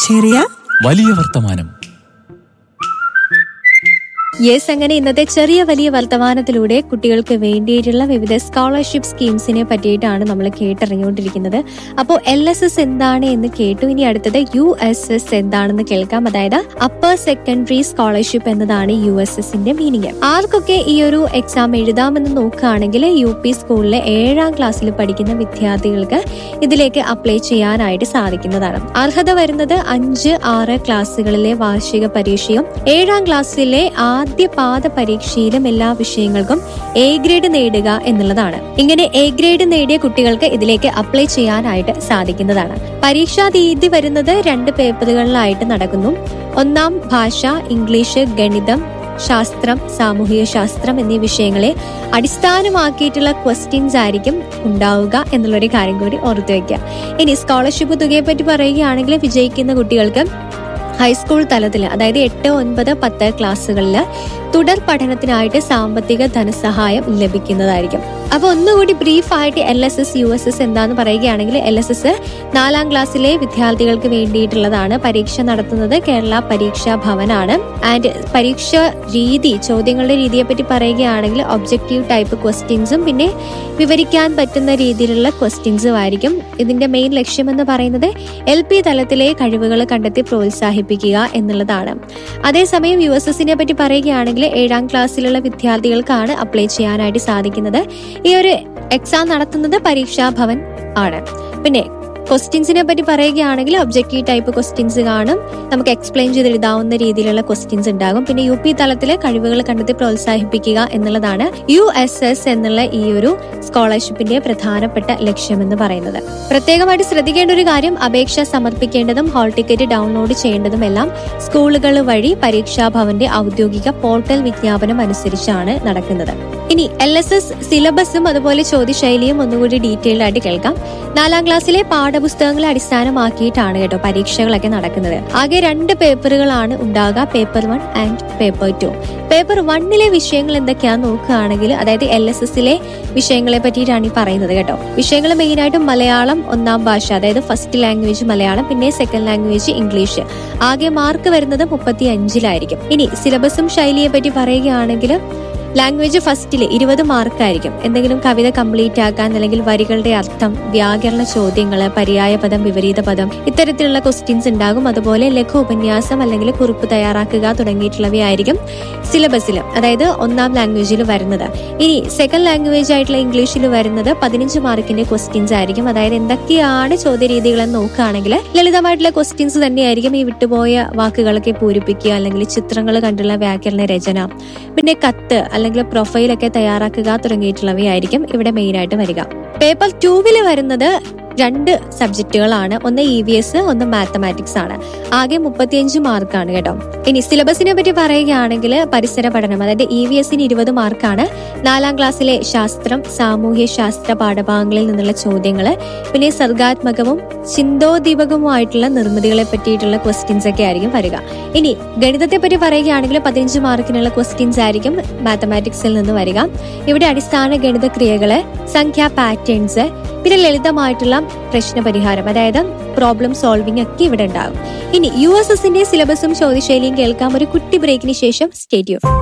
ചെറിയ വലിയ വർത്തമാനം യെസ് അങ്ങനെ ഇന്നത്തെ ചെറിയ വലിയ വർത്തമാനത്തിലൂടെ കുട്ടികൾക്ക് വേണ്ടിയിട്ടുള്ള വിവിധ സ്കോളർഷിപ്പ് സ്കീംസിനെ പറ്റിയിട്ടാണ് നമ്മൾ കേട്ടറിഞ്ഞുകൊണ്ടിരിക്കുന്നത് അപ്പോൾ എൽ എസ് എസ് എന്താണ് എന്ന് കേട്ടു ഇനി അടുത്തത് യു എസ് എസ് എന്താണെന്ന് കേൾക്കാം അതായത് അപ്പർ സെക്കൻഡറി സ്കോളർഷിപ്പ് എന്നതാണ് യു എസ് എസിന്റെ മീനിങ് ആർക്കൊക്കെ ഈ ഒരു എക്സാം എഴുതാമെന്ന് നോക്കുകയാണെങ്കിൽ യു പി സ്കൂളിലെ ഏഴാം ക്ലാസ്സിൽ പഠിക്കുന്ന വിദ്യാർത്ഥികൾക്ക് ഇതിലേക്ക് അപ്ലൈ ചെയ്യാനായിട്ട് സാധിക്കുന്നതാണ് അർഹത വരുന്നത് അഞ്ച് ആറ് ക്ലാസ്സുകളിലെ വാർഷിക പരീക്ഷയും ഏഴാം ക്ലാസ്സിലെ ആദ്യ പാദ പരീക്ഷയിലും എല്ലാ വിഷയങ്ങൾക്കും എ ഗ്രേഡ് നേടുക എന്നുള്ളതാണ് ഇങ്ങനെ എ ഗ്രേഡ് നേടിയ കുട്ടികൾക്ക് ഇതിലേക്ക് അപ്ലൈ ചെയ്യാനായിട്ട് സാധിക്കുന്നതാണ് പരീക്ഷാ തീയതി വരുന്നത് രണ്ട് പേപ്പറുകളിലായിട്ട് നടക്കുന്നു ഒന്നാം ഭാഷ ഇംഗ്ലീഷ് ഗണിതം ശാസ്ത്രം സാമൂഹിക ശാസ്ത്രം എന്നീ വിഷയങ്ങളെ അടിസ്ഥാനമാക്കിയിട്ടുള്ള ക്വസ്റ്റ്യൻസ് ആയിരിക്കും ഉണ്ടാവുക എന്നുള്ളൊരു കാര്യം കൂടി ഓർത്തു വയ്ക്കുക ഇനി സ്കോളർഷിപ്പ് തുകയെ പറ്റി പറയുകയാണെങ്കിൽ വിജയിക്കുന്ന കുട്ടികൾക്ക് ഹൈസ്കൂൾ തലത്തിൽ അതായത് എട്ട് ഒൻപത് പത്ത് ക്ലാസ്സുകളിൽ തുടർ പഠനത്തിനായിട്ട് സാമ്പത്തിക ധനസഹായം ലഭിക്കുന്നതായിരിക്കും അപ്പൊ ഒന്നുകൂടി ബ്രീഫായിട്ട് L S S U S S എന്താന്ന് പറയുകയാണെങ്കിൽ എൽ എസ് എസ് നാലാം ക്ലാസ്സിലെ വിദ്യാർത്ഥികൾക്ക് വേണ്ടിയിട്ടുള്ളതാണ് പരീക്ഷ നടത്തുന്നത് കേരള പരീക്ഷാ ഭവനാണ് ആൻഡ് പരീക്ഷ രീതി ചോദ്യങ്ങളുടെ രീതിയെ പറ്റി പറയുകയാണെങ്കിൽ ഒബ്ജക്റ്റീവ് ടൈപ്പ് ക്വസ്റ്റ്യൻസും പിന്നെ വിവരിക്കാൻ പറ്റുന്ന രീതിയിലുള്ള ക്വസ്റ്റ്യൻസും ആയിരിക്കും ഇതിന്റെ മെയിൻ ലക്ഷ്യം എന്ന് പറയുന്നത് എൽ പി തലത്തിലെ കഴിവുകൾ കണ്ടെത്തി പ്രോത്സാഹിപ്പിക്കുക എന്നുള്ളതാണ് അതേസമയം യു എസ് എസിനെ പറ്റി പറയുകയാണെങ്കിൽ ഏഴാം ക്ലാസ്സിലുള്ള വിദ്യാർത്ഥികൾക്കാണ് അപ്ലൈ ചെയ്യാനായിട്ട് സാധിക്കുന്നത് ഈ ഒരു എക്സാം നടത്തുന്നത് പരീക്ഷാ ഭവൻ ആണ് പിന്നെ ക്വസ്റ്റ്യൻസിനെ പറ്റി പറയുകയാണെങ്കിൽ ഒബ്ജക്റ്റീവ് ടൈപ്പ് ക്വസ്റ്റ്യൻസ് കാണും നമുക്ക് എക്സ്പ്ലെയിൻ ചെയ്ത് എഴുതാവുന്ന രീതിയിലുള്ള ക്വസ്റ്റ്യൻസ് ഉണ്ടാകും പിന്നെ യു പി തലത്തിലെ കഴിവുകൾ കണ്ടെത്തി പ്രോത്സാഹിപ്പിക്കുക എന്നുള്ളതാണ് യു എസ് എസ് എന്നുള്ള ഈ ഒരു സ്കോളർഷിപ്പിന്റെ പ്രധാനപ്പെട്ട ലക്ഷ്യം എന്ന് പറയുന്നത് പ്രത്യേകമായിട്ട് ശ്രദ്ധിക്കേണ്ട ഒരു കാര്യം അപേക്ഷ സമർപ്പിക്കേണ്ടതും ഹാൾ ടിക്കറ്റ് ഡൗൺലോഡ് ചെയ്യേണ്ടതും എല്ലാം സ്കൂളുകൾ വഴി പരീക്ഷാ ഭവന്റെ ഔദ്യോഗിക പോർട്ടൽ വിജ്ഞാപനം അനുസരിച്ചാണ് നടക്കുന്നത് ഇനി എൽ എസ് എസ് സിലബസും അതുപോലെ ചോദ്യശൈലിയും ഒന്നുകൂടി ഡീറ്റെയിൽ ആയിട്ട് കേൾക്കാം നാലാം ക്ലാസ്സിലെ പാഠപുസ്തകങ്ങളെ അടിസ്ഥാനമാക്കിയിട്ടാണ് കേട്ടോ പരീക്ഷകളൊക്കെ നടക്കുന്നത് ആകെ രണ്ട് പേപ്പറുകളാണ് ഉണ്ടാകുക paper one and paper two paper വണ്ണിലെ വിഷയങ്ങൾ എന്തൊക്കെയാന്ന് നോക്കുകയാണെങ്കിൽ അതായത് എൽ എസ് എസിലെ വിഷയങ്ങളെ പറ്റിയിട്ടാണ് ഈ പറയുന്നത് കേട്ടോ വിഷയങ്ങൾ മെയിനായിട്ടും മലയാളം ഒന്നാം ഭാഷ അതായത് ഫസ്റ്റ് ലാംഗ്വേജ് മലയാളം പിന്നെ സെക്കൻഡ് ലാംഗ്വേജ് ഇംഗ്ലീഷ് ആകെ മാർക്ക് വരുന്നത് മുപ്പത്തി അഞ്ചിലായിരിക്കും ഇനി സിലബസും ശൈലിയെ പറ്റി പറയുകയാണെങ്കിൽ ലാംഗ്വേജ് ഫസ്റ്റിൽ ഇരുപത് മാർക്കായിരിക്കും എന്തെങ്കിലും കവിത കംപ്ലീറ്റ് ആക്കാൻ അല്ലെങ്കിൽ വരികളുടെ അർത്ഥം വ്യാകരണ ചോദ്യങ്ങൾ പര്യായ പദം വിപരീത പദം ഇത്തരത്തിലുള്ള ക്വസ്റ്റ്യൻസ് ഉണ്ടാകും അതുപോലെ ലഘു ഉപന്യാസം അല്ലെങ്കിൽ കുറിപ്പ് തയ്യാറാക്കുക തുടങ്ങിയിട്ടുള്ളവയായിരിക്കും സിലബസിൽ അതായത് ഒന്നാം ലാംഗ്വേജിൽ വരുന്നത് ഇനി സെക്കൻഡ് ലാംഗ്വേജ് ആയിട്ടുള്ള ഇംഗ്ലീഷിൽ വരുന്നത് പതിനഞ്ച് മാർക്കിന്റെ ക്വസ്റ്റ്യൻസ് ആയിരിക്കും അതായത് എന്തൊക്കെയാണ് ചോദ്യരീതികളെന്ന് നോക്കുകയാണെങ്കിൽ ലളിതമായിട്ടുള്ള ക്വസ്റ്റ്യൻസ് തന്നെയായിരിക്കും ഈ വിട്ടുപോയ വാക്കുകളൊക്കെ പൂരിപ്പിക്കുക അല്ലെങ്കിൽ ചിത്രങ്ങൾ കണ്ടുള്ള വ്യാകരണ രചന പിന്നെ കത്ത് അല്ലെങ്കിൽ പ്രൊഫൈലൊക്കെ തയ്യാറാക്കുക തുടങ്ങിയിട്ടുള്ളവയായിരിക്കും ഇവിടെ മെയിൻ ആയിട്ട് വരിക പേപ്പർ ടൂവിൽ വരുന്നത് രണ്ട് സബ്ജക്റ്റുകളാണ് ഒന്ന് ഇ വി എസ് ഒന്ന് മാത്തമാറ്റിക്സ് ആണ് ആകെ മുപ്പത്തിയഞ്ച് മാർക്കാണ് കേട്ടോ ഇനി സിലബസിനെ പറ്റി പറയുകയാണെങ്കിൽ പരിസര പഠനം അതായത് ഇ വി എസിന് ഇരുപത് മാർക്കാണ് നാലാം ക്ലാസ്സിലെ ശാസ്ത്രം സാമൂഹ്യ ശാസ്ത്ര പാഠഭാഗങ്ങളിൽ നിന്നുള്ള ചോദ്യങ്ങൾ പിന്നെ സർഗാത്മകവും ചിന്തോദീപകവുമായിട്ടുള്ള നിർമ്മിതികളെ പറ്റിയിട്ടുള്ള ക്വസ്റ്റ്യൻസ് ഒക്കെ ആയിരിക്കും വരിക ഇനി ഗണിതത്തെ പറ്റി പറയുകയാണെങ്കിൽ പതിനഞ്ച് മാർക്കിനുള്ള ക്വസ്റ്റ്യൻസ് ആയിരിക്കും മാത്തമാറ്റിക്സിൽ നിന്ന് വരിക ഇവിടെ അടിസ്ഥാന ഗണിത ക്രിയകള് സംഖ്യാ പാറ്റേൺസ് പിന്നെ ലളിതമായിട്ടുള്ള പ്രശ്ന പരിഹാരം അതായത് പ്രോബ്ലം സോൾവിംഗ് ഒക്കെ ഇവിടെ ഉണ്ടാകും ഇനി യു എസ് എസിന്റെ സിലബസും ചോദ്യശൈലിയും കേൾക്കാം ഒരു കുട്ടി ബ്രേക്കിന് ശേഷം സ്റ്റേഡിയം